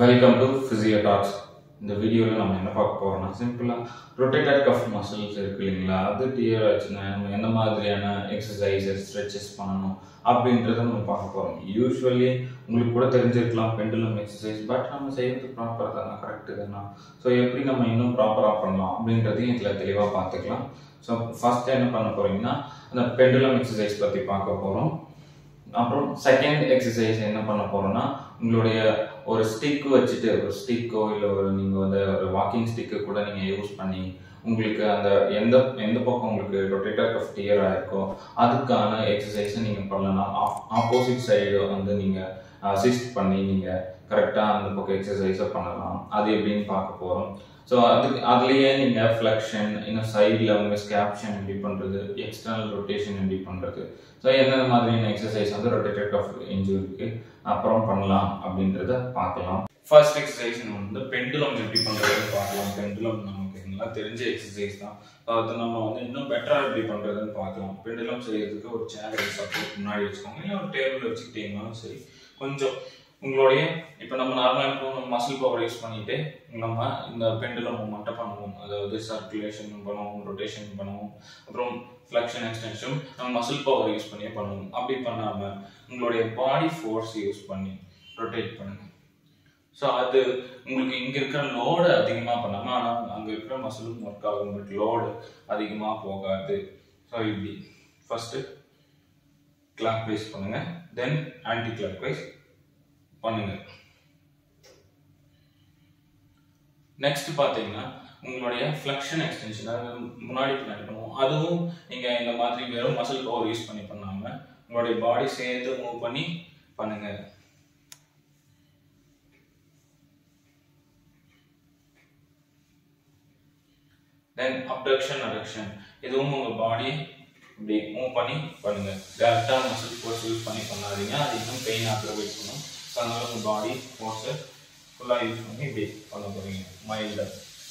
welcome to physio tax இந்த வீடியோவில் நம்ம என்ன பார்க்க போறோம்னா சிம்பிளாக ரொட்டேட்டட் கஃப் மசில்ஸ் இருக்கு இல்லைங்களா அது டியர் ஆச்சுன்னா நம்ம எந்த மாதிரியான எக்ஸசைசஸ் ஸ்ட்ரெச்சஸ் பண்ணணும் அப்படின்றத நம்ம பார்க்க போகிறோம் யூஸ்வலி உங்களுக்கு கூட தெரிஞ்சிருக்கலாம் பெண்டுலம் எக்ஸசைஸ் பட் நம்ம செய்யறது ப்ராப்பர் தானே கரெக்டு தானே ஸோ எப்படி நம்ம இன்னும் ப்ராப்பராக பண்ணலாம் அப்படின்றதையும் இதில் தெளிவாக பார்த்துக்கலாம் ஸோ ஃபர்ஸ்ட் என்ன பண்ண போறீங்கன்னா அந்த பெண்டுலம் எக்ஸசைஸ் பற்றி பார்க்க போகிறோம் அப்புறம் செகண்ட் எக்ஸசைஸ் என்ன பண்ண போறோம்னா உங்களுடைய ஒரு ஸ்டிக் வச்சுட்டு ஒரு ஸ்டிக்கோ இல்லை ஒரு நீங்கள் வந்து ஒரு வாக்கிங் ஸ்டிக்கு கூட நீங்கள் யூஸ் பண்ணி உங்களுக்கு அந்த எந்த எந்த பக்கம் உங்களுக்கு ரொட்டேட்டர் கஃப் டியர் ஆயிருக்கோ அதுக்கான எக்ஸசைஸை நீங்கள் பண்ணலாம் ஆப்போசிட் சைடு வந்து நீங்கள் அசிஸ்ட் பண்ணி நீங்கள் கரெக்டாக அந்த பக்கம் எக்ஸசைஸை பண்ணலாம் அது எப்படின்னு பார்க்க போகிறோம் ஸோ அதுக்கு அதுலேயே நீங்கள் ஃப்ளெக்ஷன் இன்னும் சைடில் உங்கள் ஸ்கேப்ஷன் எப்படி பண்ணுறது எக்ஸ்டர்னல் ரொட்டேஷன் எப்படி பண்ணுறது ஸோ எந்தெந்த மாதிரியான எக்ஸசைஸ் வந்து ரொட்டேட்டட் கஃப் இன்ஜுரிக்கு அப்புறம் பண்ணலாம் அப்படின்றத பார்க்கலாம் ஃபர்ஸ்ட் எக்ஸசைஸ் வந்து பெண்டுலம் எப்படி பண்ணுறதுன்னு பார்க்கலாம் பெண்டுலம் நமக்கு நல்லா தெரிஞ்ச எக்ஸசைஸ் தான் அது நம்ம வந்து இன்னும் பெட்டராக எப்படி பண்ணுறதுன்னு பார்க்கலாம் பெண்டுலம் செய்யறதுக்கு ஒரு சேர் சப்போர்ட் முன்னாடி வச்சுக்கோங்க இல்லை ஒரு டேபிள் வச்சுக்கிட்டீங்கன்னாலும் சரி கொஞ்சம் உங்களுடைய இப்போ நம்ம நார்மலாக இப்போ நம்ம மசில் பவர் யூஸ் பண்ணிட்டு நம்ம இந்த பெண்டுலம் மூமெண்ட்டை பண்ணுவோம் அதாவது சர்க்குலேஷன் பண்ணுவோம் ரொட்டேஷன் பண்ணுவோம் அப்புறம் ஃப்ளெக்ஷன் எக்ஸ்டென்ஷன் நம்ம மசில் பவர் யூஸ் பண்ணி பண்ணுவோம் அப்படி பண்ணாமல் உங்களுடைய பாடி ஃபோர்ஸ் யூஸ் பண்ணி ரொட்டேட் பண்ணுங்க ஸோ அது உங்களுக்கு இங்கே இருக்கிற லோடு அதிகமாக பண்ணாமல் ஆனால் அங்கே இருக்கிற மசிலும் ஒர்க் ஆகும் உங்களுக்கு லோடு அதிகமாக போகாது ஸோ இப்படி ஃபர்ஸ்ட் கிளாக் வைஸ் பண்ணுங்க தென் ஆன்டி கிளாக் வைஸ் பண்ணுங்க நெக்ஸ்ட் பார்த்தீங்கன்னா உங்களுடைய ஃப்ளெக்ஷன் எக்ஸ்டென்ஷன் அதாவது முன்னாடி பின்னாடி பண்ணுவோம் அதுவும் நீங்கள் இந்த மாதிரி வெறும் மசில் பவர் யூஸ் பண்ணி பண்ணாமல் உங்களுடைய பாடி சேர்த்து மூவ் பண்ணி பண்ணுங்க தென் அப்டக்ஷன் அடக்ஷன் இதுவும் உங்கள் பாடி இப்படி மூவ் பண்ணி பண்ணுங்க டேரெக்டாக மசில் ஃபோர்ஸ் யூஸ் பண்ணி பண்ணாதீங்க அது இன்னும் பெயின் ஆக்ரவேட் பண்ணும் ஸோ அதனால உங்கள் பாடி ஃபோர்ஸை ஃபுல்லாக யூஸ் பண்ணி இப்படி பண்ண போகிறீங்க மைல்டாக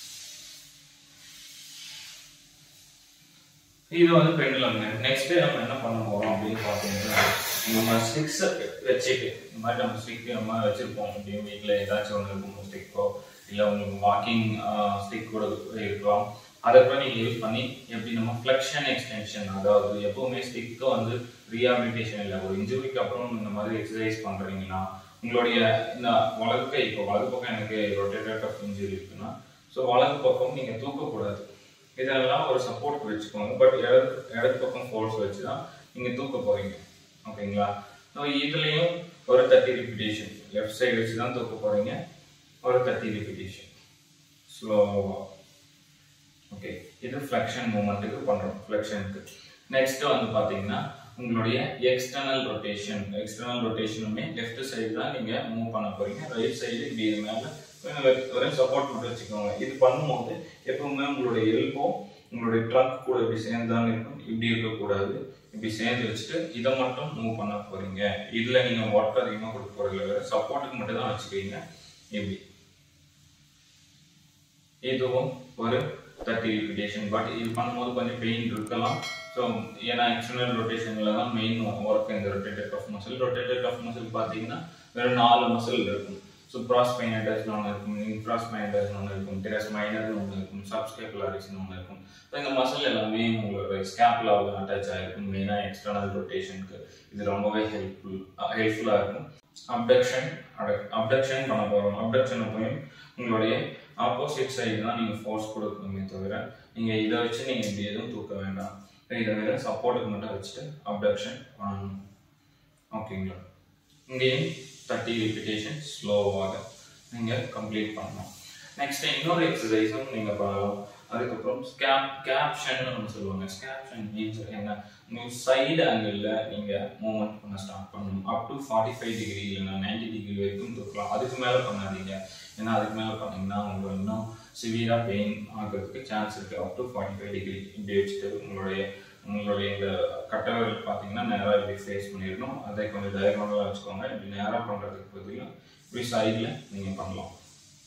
இது வந்து பெண்டுலம் நெக்ஸ்ட் நம்ம என்ன பண்ண போறோம் அப்படின்னு பார்த்தீங்கன்னா நம்ம ஸ்டிக்ஸ் வச்சுட்டு இந்த மாதிரி நம்ம ஸ்டிக் நம்ம வச்சிருப்போம் அப்படின்னு வீட்டில் ஏதாச்சும் ஒன்று இருக்கும் ஸ்டிக்கோ இல்லை உங்களுக்கு வாக்கிங் ஸ்டிக் கூட இருக்கலாம் அதை கூட நீங்கள் யூஸ் பண்ணி எப்படி நம்ம ஃப்ளெக்ஷன் எக்ஸ்டென்ஷன் அதாவது எப்பவுமே ஸ்டிக்கு வந்து ரீஹாபிலிட்டேஷன் இல்லை ஒரு இன்ஜுரிக்கு அப்புறம் இந்த மாதிரி எக்ஸசைஸ் பண்ணுறீங்கன்னா உங்களுடைய இந்த வலது கை இப்போ வலது பக்கம் எனக்கு ரொட்டேட்டட் ஆஃப் இன்ஜுரி இருக்குன்னா ஸோ வலது பக்கம் நீங்கள் தூக்கக்கூடாது இதெல்லாம் ஒரு சப்போர்ட் வச்சுக்கோங்க பட் இடது இடது பக்கம் ஃபோர்ஸ் வச்சு தான் நீங்கள் தூக்க போகிறீங்க ஓகேங்களா ஸோ இதுலேயும் ஒரு தேர்ட்டி ரிப்பிட்டேஷன் லெஃப்ட் சைடு வச்சு தான் தூக்க போகிறீங்க ஒரு தேர்ட்டி ரிப்பிட்டேஷன் ஸ்லோவாக ஓகே இது ஃப்ளெக்ஷன் மூமெண்ட்டுக்கு பண்ணுறோம் ஃப்ளெக்ஷனுக்கு நெக்ஸ்ட் வந்து பார்த்தீங்கன்னா உங்களுடைய எக்ஸ்டர்னல் ரொட்டேஷன் எக்ஸ்டர்னல் ரொட்டேஷனுமே லெஃப்ட் சைடு தான் நீங்கள் மூவ் பண்ண போகிறீங்க ரைட் சைடு இப்படி இது மேலே ஒரே சப்போர்ட் மட்டும் வச்சுக்கோங்க இது பண்ணும்போது எப்பவுமே உங்களுடைய எல்போ உங்களுடைய ட்ரங்க் கூட இப்படி சேர்ந்து தான் இருக்கும் இப்படி இருக்கக்கூடாது இப்படி சேர்ந்து வச்சுட்டு இதை மட்டும் மூவ் பண்ண போறீங்க இதில் நீங்கள் ஒர்க் அதிகமாக கொடுக்க போகிறீங்க வேறு சப்போர்ட்டுக்கு மட்டும் தான் வச்சுக்கிறீங்க இப்படி இதுவும் ஒரு தேர்ட்டி ரிப்பிட்டேஷன் பட் இது பண்ணும்போது கொஞ்சம் பெயின் இருக்கலாம் ஸோ ஏன்னா எக்ஸ்டர்னல் ரொட்டேஷனில் தான் மெயின் ஒர்க் இந்த rotator cuff muscle rotator cuff muscle பார்த்தீங்கன்னா வெறும் நாலு மசில் இருக்கும் சுப்ராஸ் பைனடர்ஸ்னு ஒன்று இருக்கும் இன்ஃப்ராஸ் பைனடர்ஸ்னு ஒன்று இருக்கும் டெரஸ் மைனர்னு ஒன்று இருக்கும் சப்ஸ்கேப்புலாரிஸ்னு ஒன்று இருக்கும் ஸோ இந்த மசில் எல்லாமே உங்களோட ஸ்கேப்லாவில் அட்டாச் ஆகிருக்கும் மெயினாக எக்ஸ்டர்னல் ரொட்டேஷனுக்கு இது ரொம்பவே ஹெல்ப்ஃபுல் ஹெல்ப்ஃபுல்லாக இருக்கும் அப்டக்ஷன் அப்டக்ஷன் பண்ண போகிறோம் அப்டக்ஷன் போய் உங்களுடைய ஆப்போசிட் சைடு தான் நீங்கள் ஃபோர்ஸ் கொடுக்கணுமே தவிர நீங்கள் இதை வச்சு நீங்கள் இப்படி எதுவும் தூக்க வேண்டாம் இதை வேற சப்போர்ட்டுக்கு மட்டும் வச்சுட்டு அப்டக்ஷன் பண்ணணும் ஓகேங்களா இங்கேயும் தேர்ட்டி ரிப்பிட்டேஷன் ஸ்லோவாக நீங்கள் கம்ப்ளீட் பண்ணணும் நெக்ஸ்ட் இன்னொரு எக்ஸசைஸும் நீங்கள் பண்ணலாம் அதுக்கப்புறம் ஸ்கேப் கேப்ஷன் ஒன்று சொல்லுவாங்க ஸ்கேப்ஷன் மீன்ஸ் என்ன நீங்கள் சைடு ஆங்கிளில் நீங்கள் மூவ்மெண்ட் பண்ண ஸ்டார்ட் பண்ணணும் up to forty five degree இல்லைன்னா நைன்டி டிகிரி வரைக்கும் தூக்கலாம் அதுக்கு மேலே பண்ணாதீங்க ஏன்னா அதுக்கு மேலே பண்ணீங்கன்னா உங்களுக்கு இன்னும் சிவியராக பெயின் ஆகிறதுக்கு சான்ஸ் இருக்குது up to forty five degree இப்படி வச்சுட்டு உங்களுடைய உங்களுடைய இந்த கட்டவர்கள் பார்த்தீங்கன்னா நேராக இப்படி ஃபேஸ் பண்ணிடணும் அதை கொஞ்சம் டயக்ரானலாக வச்சுக்கோங்க இப்படி நேராக பண்ணுறதுக்கு பதிலாக இப்படி சைடில் நீங்கள் பண்ணலாம்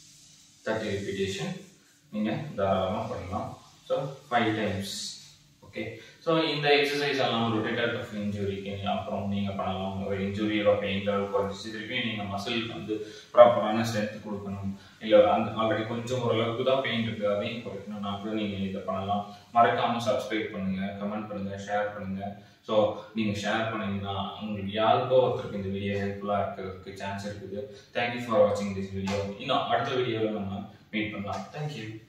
தேர்ட்டி ரிப்பீட்டேஷன் நீங்கள் தாராளமாக பண்ணலாம் so five times okay okay so இந்த எக்ஸசைஸ் எல்லாம் ரொட்டேட்டர் கஃப் இன்ஜுரிக்கு அப்புறம் நீங்கள் பண்ணலாம் ஒரு இன்ஜுரியோட பெயின் லெவல் குறைஞ்சி திருப்பி நீங்கள் மசிலுக்கு வந்து ப்ராப்பரான ஸ்ட்ரென்த் கொடுக்கணும் இல்லை அந்த ஆல்ரெடி கொஞ்சம் ஓரளவுக்கு தான் பெயின் இருக்குது அதையும் குறைக்கணும்னா கூட நீங்கள் இதை பண்ணலாம் மறக்காமல் சப்ஸ்கிரைப் பண்ணுங்கள் கமெண்ட் பண்ணுங்கள் ஷேர் பண்ணுங்கள் ஸோ நீங்கள் ஷேர் பண்ணீங்கன்னா உங்களுக்கு யாருக்கோ ஒருத்தருக்கு இந்த வீடியோ ஹெல்ப்ஃபுல்லாக இருக்கிறதுக்கு சான்ஸ் இருக்குது தேங்க்யூ ஃபார் வாட்சிங் திஸ் வீடியோ இன்னும் அடுத்த வீடியோவில் நம்ம மீட் பண்ணலாம் தேங்க்யூ